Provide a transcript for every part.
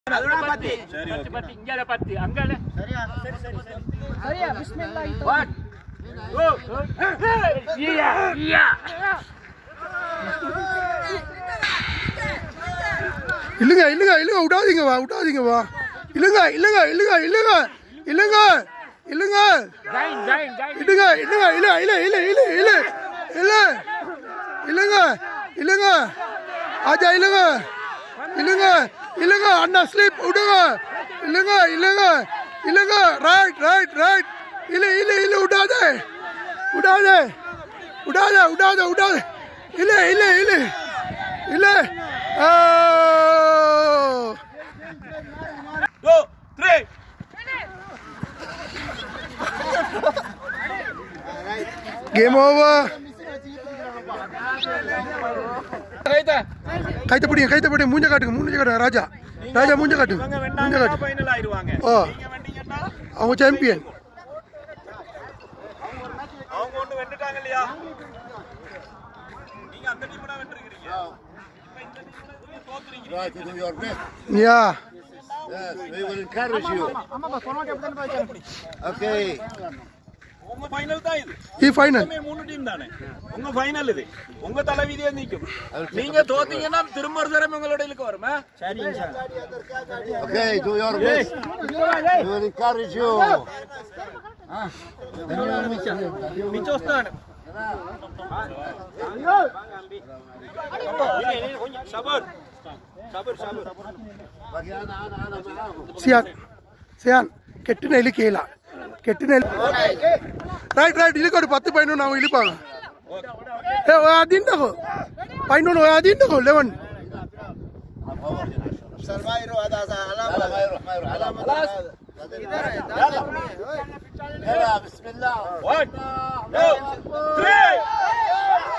அதோட பத்தி பத்து பத்து இங்கால பத்து அங்கால சரியா பிஸ்மில்லா ஒன் ஈயா ஈயா இல்லைங்க இல்லைங்க இல்லைங்க விடாதீங்க வா விடாதீங்க வா இல்லைங்க இல்லைங்க இல்லைங்க இல்லைங்க இல்லைங்க இல்லைங்க ஜாயின் ஜாயின் ஜாயின் இல்லைங்க இல்லைங்க இல்ல இல்ல இல்ல இல்ல இல்ல இல்ல இல்லைங்க இல்லைங்க ஆஜா இல்லைங்க இல்லைங்க இல்லைங்க அண்ணா ஸ்லீப் விடுங்க இல்லைங்க இல்லைங்க இல்லைங்க ரைட் ரைட் ரைட் இல்ல இல்ல இல்ல விடாதே விடாதே விடாத விடாத விடாத இல்ல இல்ல இல்ல இல்ல ஆ. டூ த்ரீ கேம் ஓவர் ரைட்டா கைத்த பிடிங்க கைத்த பிடிங்க மூஞ்ச காட்டுங்க மூஞ்ச காட்டுங்க ராஜா ராஜா மூஞ்ச காட்டுங்க இவங்க மூஞ்ச வெண்டாங்கன்னா காட்டு ஃபைனல் ஆயிருவாங்க ஓ நீங்க வெண்டீங்கன்னா அவங்க சாம்பியன் அவங்க ஒண்ணு வெண்டுட்டாங்க இல்லையா நீங்க அந்த டீம் தான் வென்றிருக்கீங்க இப்ப இந்த டீம் நீங்க தோத்துறீங்க Try to do your best. Yeah Yes, we will encourage you. Okay. உங்க ஃபைனல் தான் இது ഈ ஃபைனல் மொத்தமே மூணு டீம் தானே உங்க ஃபைனல் இது உங்க தலைவிதியா நிக்கும் நீங்க தோத்தீங்கன்னா திரும்ப ஒரு தடவை உங்களோட இழுக்க வருமா சரி Okay, do your best. We will encourage you. மிச்சம் వస్తాను సబర్ సబర్ సబర్ സിയാൻ സിയാൻ കെട്ടിന എലി കേല കെട്ടിന എലി റൈറ്റ് റൈറ്റ് ഇലിക്കോട് പത്ത് പതിനൊന്ന് അവൻ ഇലിപ്പാங்க ഏ അതിണ്ടോ പതിനൊന്ന് അതിണ്ടോ ലെവൻ يلا بسم الله. 1 2 3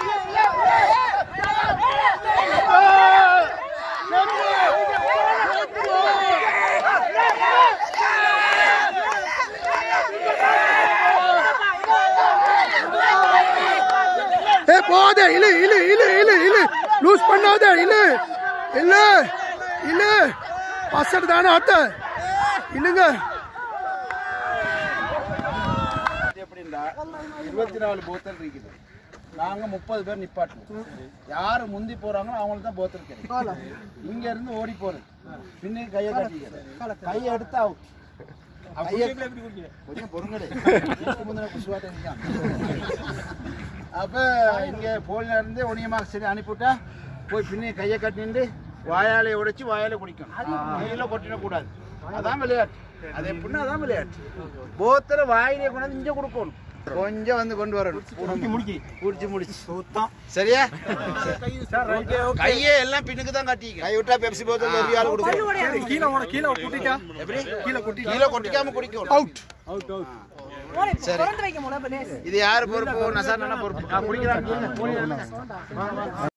ஏ போகாத இல்ல இல்ல இல்ல இல்ல இல்ல லூஸ் பண்ணாத இல்ல இல்ல இல்ல பசட் தானே அத்த இல்லங்க எப்படின்னா இருபத்தி நாலு போத்தல் இருக்குது நாங்க முப்பது பேர் நிப்பாட்டணும் யாரு முந்தி போறாங்களோ அவங்களுக்கு தான் போத்தல் கிடைக்கும் இங்க இருந்து ஓடி போறது பின்னே கையை கட்டிக்கிறது கையை எடுத்து அவுட் கையை கொஞ்சம் பொறுங்கடே இதுக்கு முந்தின குசுவாட்டம் இருக்கான். அப்ப இங்க போலில இருந்து ஒனியமாக சரி அனுப்பிவிட்டா போய் பின்னே கையை கட்டிட்டு வாயாலே உடைச்சு வாயாலே குடிக்கணும் கையில கொட்டிட கூடாது அதான் விளையாட்டு அது எப்படின்னா அதான் விளையாட்டு போத்தல வாயிலே கொண்டாந்து இங்க கொடுக்கணும் கொஞ்சம் வந்து கொண்டு வரணும் முடிச்சு முடிச்சு முடிச்சு சுத்தம் சரியா கையே எல்லாம் பின்னுக்கு தான் கட்டிக்க கை விட்டா பெப்சி போத்தல் ஒரு ஆள் கொடுக்கணும் கீழே கீழே குட்டிட்டா எப்படி கீழே கொட்டி கீழே கொட்டிக்காம குடிக்கணும் அவுட் சரி திறந்து வைக்க முடியல இது யாரு பொறுப்பு நசானா பொறுப்பு குடிக்கிறாங்க